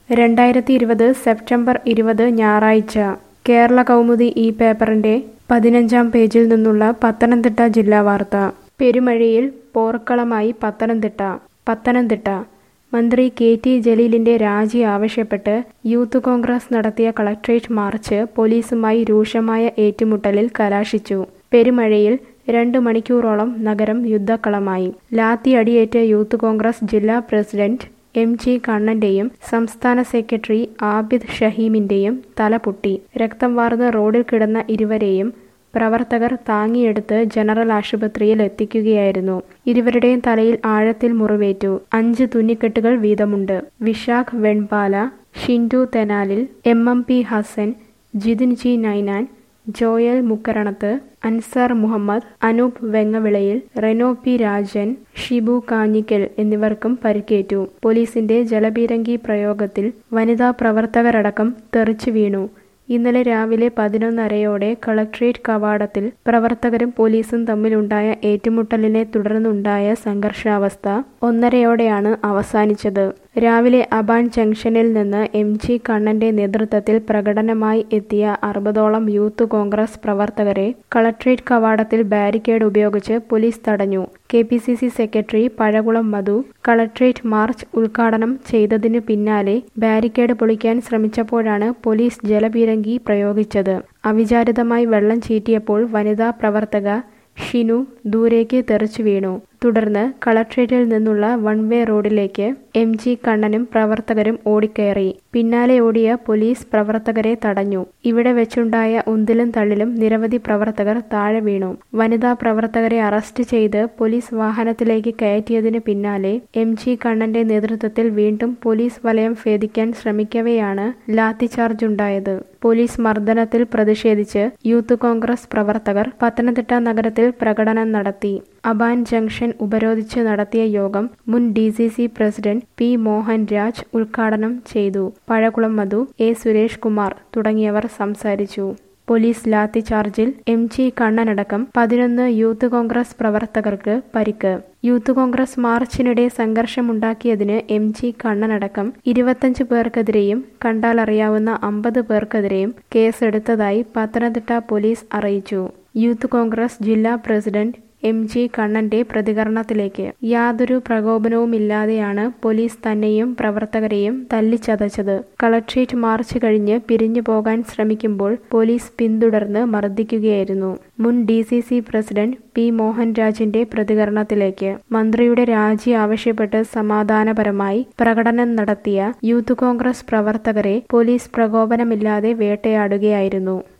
രണ്ടായിരത്തി ഇരുപത് സെപ്റ്റംബർ ഇരുപത് ഞായറാഴ്ച കേരള കൗമുദി ഈ പേപ്പറിന്റെ പതിനഞ്ചാം പേജിൽ നിന്നുള്ള പത്തനംതിട്ട ജില്ലാ വാർത്ത പെരുമഴയിൽ പോർക്കളമായി പത്തനംതിട്ട പത്തനംതിട്ട മന്ത്രി കെ ടി ജലീലിന്റെ രാജി ആവശ്യപ്പെട്ട് യൂത്ത് കോൺഗ്രസ് നടത്തിയ കളക്ട്രേറ്റ് മാർച്ച് പോലീസുമായി രൂക്ഷമായ ഏറ്റുമുട്ടലിൽ കലാശിച്ചു പെരുമഴയിൽ രണ്ട് മണിക്കൂറോളം നഗരം യുദ്ധക്കളമായി ലാത്തിയടിയേറ്റ് യൂത്ത് കോൺഗ്രസ് ജില്ലാ പ്രസിഡന്റ് എം ജി കണ്ണന്റെയും സംസ്ഥാന സെക്രട്ടറി ആബിദ് ഷഹീമിന്റെയും തല പൊട്ടി രക്തം വാർന്ന് റോഡിൽ കിടന്ന ഇരുവരെയും പ്രവർത്തകർ താങ്ങിയെടുത്ത് ജനറൽ ആശുപത്രിയിൽ എത്തിക്കുകയായിരുന്നു ഇരുവരുടെയും തലയിൽ ആഴത്തിൽ മുറിവേറ്റു അഞ്ച് തുന്നിക്കെട്ടുകൾ വീതമുണ്ട് Vishakh Venpala Shindu Thenalil M M P Hasan Jithin G Ninan Joel Mukkaranath Ansar Muhammad Anoop Vengavilayil Reno P Rajan Shibu Kanjikkal എന്നിവർക്കും പരിക്കേറ്റു പോലീസിന്റെ ജലപീരങ്കി പ്രയോഗത്തിൽ വനിതാ പ്രവർത്തകരടക്കം തെറിച്ചു വീണു ഇന്നലെ രാവിലെ പതിനൊന്നരയോടെ കളക്ട്രേറ്റ് കവാടത്തിൽ പ്രവർത്തകരും പോലീസും തമ്മിലുണ്ടായ ഏറ്റുമുട്ടലിനെ തുടർന്നുണ്ടായ സംഘർഷാവസ്ഥ ഒന്നരയോടെയാണ് അവസാനിച്ചത് രാവിലെ അബാൻ ജംഗ്ഷനിൽ നിന്ന് എം ജി കണ്ണന്റെ നേതൃത്വത്തിൽ പ്രകടനമായി എത്തിയ അറുപതോളം യൂത്ത് കോൺഗ്രസ് പ്രവർത്തകരെ കളക്ട്രേറ്റ് കവാടത്തിൽ ബാരിക്കേഡ് ഉപയോഗിച്ച് പോലീസ് തടഞ്ഞു K P C C secretary Pazhakulam Madhu collectorate march ഉദ്ഘാടനം ചെയ്തതിനു പിന്നാലെ ബാരിക്കേഡ് പൊളിക്കാൻ ശ്രമിച്ചപ്പോഴാണ് പോലീസ് ജലപീരങ്കി പ്രയോഗിച്ചത് അവിചാരിതമായി വെള്ളം ചീറ്റിയപ്പോൾ വനിതാ പ്രവർത്തക ഷിനു ദൂരേക്ക് തെറിച്ചു വീണു തുടർന്ന് കളക്ട്രേറ്റിൽ നിന്നുള്ള വൺ വേ റോഡിലേക്ക് എം ജി കണ്ണനും പ്രവർത്തകരും ഓടിക്കയറി പിന്നാലെ ഓടിയ പോലീസ് പ്രവർത്തകരെ തടഞ്ഞു ഇവിടെ വെച്ചുണ്ടായ ഉന്തിലും തള്ളിലും നിരവധി പ്രവർത്തകർ താഴെ വീണു വനിതാ പ്രവർത്തകരെ അറസ്റ്റ് ചെയ്ത് പോലീസ് വാഹനത്തിലേക്ക് കയറ്റിയതിന് പിന്നാലെ എം ജി കണ്ണന്റെ നേതൃത്വത്തിൽ വീണ്ടും പോലീസ് വലയം ഭേദിക്കാൻ ശ്രമിക്കവെയാണ് ലാത്തിചാർജ് ഉണ്ടായത് പോലീസ് മർദ്ദനത്തിൽ പ്രതിഷേധിച്ച് യൂത്ത് കോൺഗ്രസ് പ്രവർത്തകർ പത്തനംതിട്ട നഗരത്തിൽ പ്രകടനം നടത്തി അബാൻ ജംഗ്ഷൻ ഉപരോധിച്ച് നടത്തിയ യോഗം മുൻ D C C president P Mohan Raj ഉദ്ഘാടനം ചെയ്തു പഴകുളം മധു എ സുരേഷ് കുമാർ തുടങ്ങിയവർ സംസാരിച്ചു പോലീസ് ലാത്തി ചാർജിൽ എം ജി കണ്ണനടക്കം പതിനൊന്ന് യൂത്ത് കോൺഗ്രസ് പ്രവർത്തകർക്ക് പരിക്ക് യൂത്ത് കോൺഗ്രസ് മാർച്ചിനിടെ സംഘർഷമുണ്ടാക്കിയതിന് എം ജി കണ്ണനടക്കം ഇരുപത്തഞ്ച് പേർക്കെതിരെയും കണ്ടാലറിയാവുന്ന അമ്പത് പേർക്കെതിരെയും കേസെടുത്തതായി പത്തനംതിട്ട പോലീസ് അറിയിച്ചു യൂത്ത് കോൺഗ്രസ് ജില്ലാ പ്രസിഡന്റ് എം ജി കണ്ണന്റെ പ്രതികരണത്തിലേക്ക് യാതൊരു പ്രകോപനവുമില്ലാതെയാണ് പോലീസ് തന്നെയും പ്രവർത്തകരെയും തല്ലിച്ചതച്ചത് കളക്ട്രേറ്റ് മാർച്ച് കഴിഞ്ഞ് പിരിഞ്ഞു പോകാൻ ശ്രമിക്കുമ്പോൾ പോലീസ് പിന്തുടർന്ന് മർദ്ദിക്കുകയായിരുന്നു മുൻ D C C president P മോഹൻരാജിന്റെ പ്രതികരണത്തിലേക്ക് മന്ത്രിയുടെ രാജി ആവശ്യപ്പെട്ട് സമാധാനപരമായി പ്രകടനം നടത്തിയ യൂത്ത് കോൺഗ്രസ് പ്രവർത്തകരെ പോലീസ് പ്രകോപനമില്ലാതെ വേട്ടയാടുകയായിരുന്നു